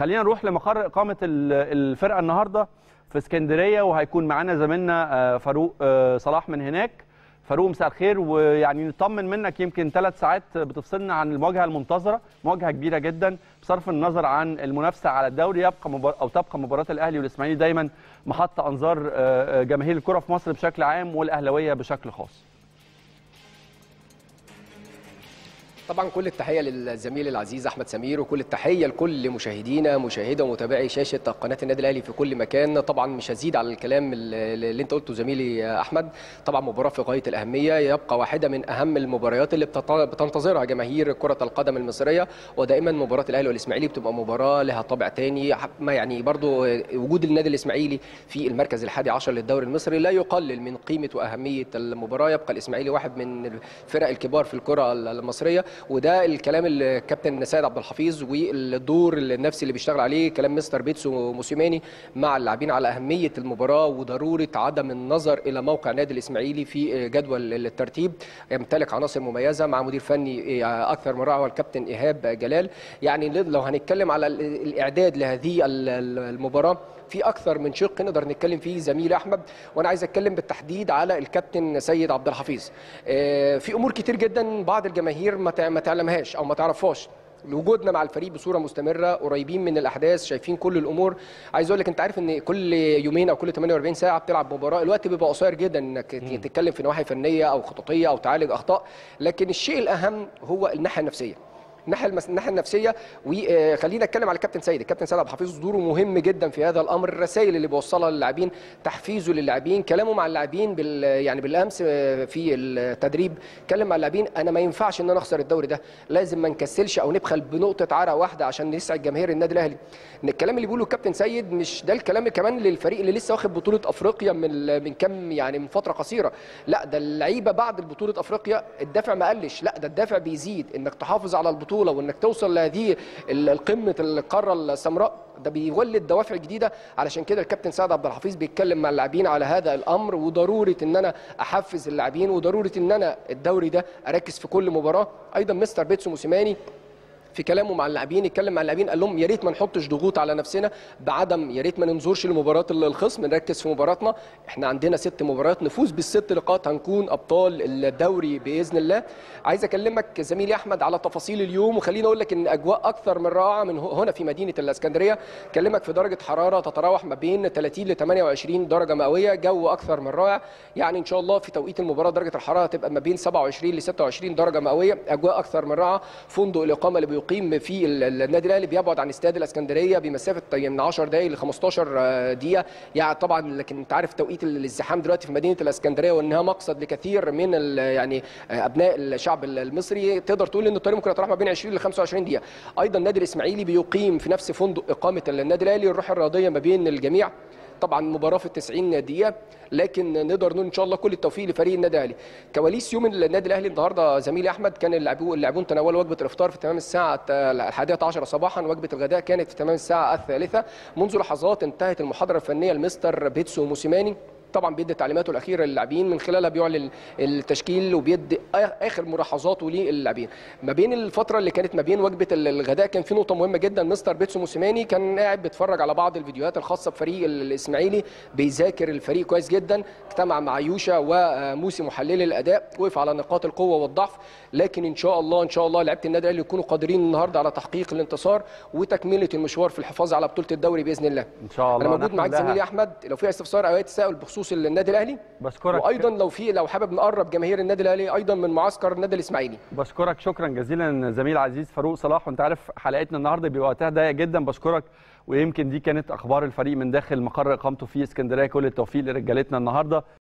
خلينا نروح لمقر اقامه الفرقه النهارده في اسكندريه وهيكون معانا زميلنا فاروق صلاح من هناك فاروق مساء الخير ويعني نطمن منك يمكن ثلاث ساعات بتفصلنا عن المواجهه المنتظره مواجهه كبيره جدا بصرف النظر عن المنافسه على الدوري يبقى مبار... او تبقى مباراه الاهلي والاسماعيلي دايما محط انظار جماهير الكره في مصر بشكل عام والاهلاويه بشكل خاص طبعا كل التحيه للزميل العزيز احمد سمير وكل التحيه لكل مشاهدينا مشاهده ومتابعي شاشه قناه النادي الاهلي في كل مكان طبعا مش هزيد على الكلام اللي انت قلته زميلي احمد طبعا مباراه في غايه الاهميه يبقى واحده من اهم المباريات اللي بتنتظرها جماهير كره القدم المصريه ودائما مباراه الاهلي والاسماعيلي بتبقى مباراه لها طابع تاني ما يعني برضو وجود النادي الاسماعيلي في المركز الحادي عشر للدوري المصري لا يقلل من قيمه واهميه المباراه يبقى الاسماعيلي واحد من الفرق الكبار في الكره المصريه وده الكلام اللي الكابتن سيد عبد الحفيظ والدور النفسي اللي بيشتغل عليه كلام مستر بيتسو موسيماني مع اللاعبين على اهميه المباراه وضروره عدم النظر الى موقع نادي الاسماعيلي في جدول الترتيب يمتلك عناصر مميزه مع مدير فني اكثر من رائع والكابتن ايهاب جلال يعني لو هنتكلم على الاعداد لهذه المباراه في اكثر من شق نقدر نتكلم فيه زميلي احمد وانا عايز اتكلم بالتحديد على الكابتن سيد عبد الحفيظ في امور كتير جدا بعض الجماهير ما تعلمهاش او ما تعرفهاش وجودنا مع الفريق بصوره مستمره قريبين من الاحداث شايفين كل الامور عايز اقول لك انت عارف ان كل يومين او كل 48 ساعه بتلعب مباراه الوقت بيبقى قصير جدا انك تتكلم في نواحي فنيه او خططيه او تعالج اخطاء لكن الشيء الاهم هو الناحيه النفسيه الناحيه المس... الناحيه النفسيه وخلينا نتكلم على الكابتن سيد الكابتن سيد عبد الحفيظ دوره مهم جدا في هذا الامر الرسائل اللي بيوصلها للاعبين تحفيزه للاعبين كلامه مع اللاعبين بال... يعني بالامس في التدريب اتكلم مع اللاعبين انا ما ينفعش ان انا اخسر الدوري ده لازم ما نكسلش او نبخل بنقطه عرق واحده عشان نسعد جماهير النادي الاهلي ان الكلام اللي بيقوله الكابتن سيد مش ده الكلام كمان للفريق اللي لسه واخد بطوله افريقيا من من كام يعني من فتره قصيره لا ده اللعيبه بعد بطوله افريقيا الدافع ما قلش لا ده الدافع بيزيد انك تحافظ على البطوله وانك توصل لهذه القمه القاره السمراء ده بيولد دوافع جديده علشان كده الكابتن سعد عبد الحفيظ بيتكلم مع اللاعبين على هذا الامر وضروره ان انا احفز اللاعبين وضروره ان انا الدوري ده اركز في كل مباراه ايضا مستر بيتسو موسيماني في كلامه مع اللاعبين اتكلم مع اللاعبين قال لهم يا ريت ما نحطش ضغوط على نفسنا بعدم يا ريت ما ننظرش لمباراه الخصم نركز في مباراتنا احنا عندنا ست مباريات نفوز بالست نقاط هنكون ابطال الدوري باذن الله عايز اكلمك زميلي احمد على تفاصيل اليوم وخليني اقول لك ان اجواء اكثر من رائعه من هنا في مدينه الاسكندريه اكلمك في درجه حراره تتراوح ما بين 30 ل 28 درجه مئويه جو اكثر من رائع يعني ان شاء الله في توقيت المباراه درجه الحراره تبقى ما بين 27 ل 26 درجه مئويه اجواء اكثر من رائعه فندق الاقامه اللي بيقيم في النادي الاهلي بيبعد عن استاد الاسكندريه بمسافه من 10 دقائق ل 15 دقيقه يعني طبعا لكن انت عارف توقيت الازدحام دلوقتي في مدينه الاسكندريه وانها مقصد لكثير من يعني ابناء الشعب المصري تقدر تقول ان الطريق ممكن يتراوح ما بين 20 ل 25 دقيقه ايضا النادي الاسماعيلي بيقيم في نفس فندق اقامه النادي الاهلي الروح الرياضيه ما بين الجميع طبعا مباراه في 90 دقيقه لكن نقدر نقول ان شاء الله كل التوفيق لفريق النادي الاهلي كواليس يوم النادي الاهلي النهارده زميلي احمد كان اللاعبون اللاعبون تناولوا وجبه الافطار في تمام الساعه الحادية عشر صباحا وجبه الغداء كانت في تمام الساعه الثالثه منذ لحظات انتهت المحاضره الفنيه لمستر بيتسو موسيماني طبعا بيدي تعليماته الاخيره للاعبين من خلالها بيعلن التشكيل وبيدي اخر ملاحظاته للاعبين ما بين الفتره اللي كانت ما بين وجبه الغداء كان في نقطه مهمه جدا مستر بيتسو موسيماني كان قاعد بيتفرج على بعض الفيديوهات الخاصه بفريق الاسماعيلي بيذاكر الفريق كويس جدا اجتمع مع يوشا وموسي محلل الاداء وقف على نقاط القوه والضعف لكن ان شاء الله ان شاء الله لعيبه النادي الاهلي يكونوا قادرين النهارده على تحقيق الانتصار وتكمله المشوار في الحفاظ على بطوله الدوري باذن الله ان شاء الله انا موجود معاك زميلي احمد لو في استفسار او اي تساؤل بخصوص النادي الاهلي بشكرك وايضا لو في لو حابب نقرب جماهير النادي الاهلي ايضا من معسكر النادي الاسماعيلي بشكرك شكرا جزيلا زميل عزيز فاروق صلاح وانت عارف حلقتنا النهارده بيبقى وقتها ضيق جدا بشكرك ويمكن دي كانت اخبار الفريق من داخل مقر اقامته في اسكندريه كل التوفيق لرجالتنا النهارده